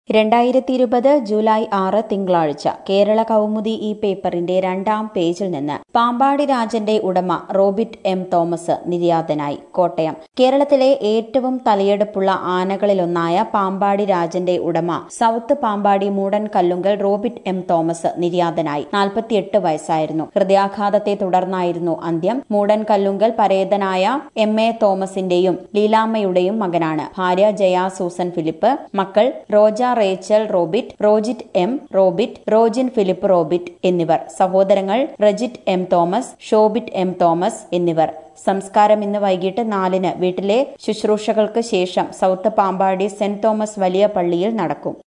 രണ്ടായിരത്തി ഇരുപത് ജൂലൈ ആറ് തിങ്കളാഴ്ച കേരള കൗമുദി ഈ പേപ്പറിന്റെ രണ്ടാം പേജിൽ നിന്ന് പാമ്പാടി രാജന്റെ ഉടമ റോബിറ്റ് എം തോമസ് നിര്യാതനായി കോട്ടയം കേരളത്തിലെ ഏറ്റവും തലയെടുപ്പുള്ള ആനകളിലൊന്നായ പാമ്പാടി രാജന്റെ ഉടമ south Pampady Moodan Kallungal Robit M Thomas നിര്യാതനായി നാൽപ്പത്തിയെട്ട് വയസ്സായിരുന്നു ഹൃദയാഘാതത്തെ തുടർന്നായിരുന്നു അന്ത്യം മൂടൻ കല്ലുങ്കൽ പരേതനായ എം എ തോമസിന്റെയും ലീലാമ്മയുടെയും മകനാണ് ഭാര്യ ജയ സൂസൻ ഫിലിപ്പ് മക്കൾ Roja Rachel Robit Rojit M Robit Rojin Philip Robit എന്നിവർ സഹോദരങ്ങൾ Rejit M Thomas Shobit M Thomas എന്നിവർ സംസ്കാരം ഇന്ന് വൈകിട്ട് നാലിന് വീട്ടിലെ ശുശ്രൂഷകൾക്ക് ശേഷം സൌത്ത് പാമ്പാടി സെന്റ് തോമസ് വലിയ പള്ളിയിൽ നടക്കും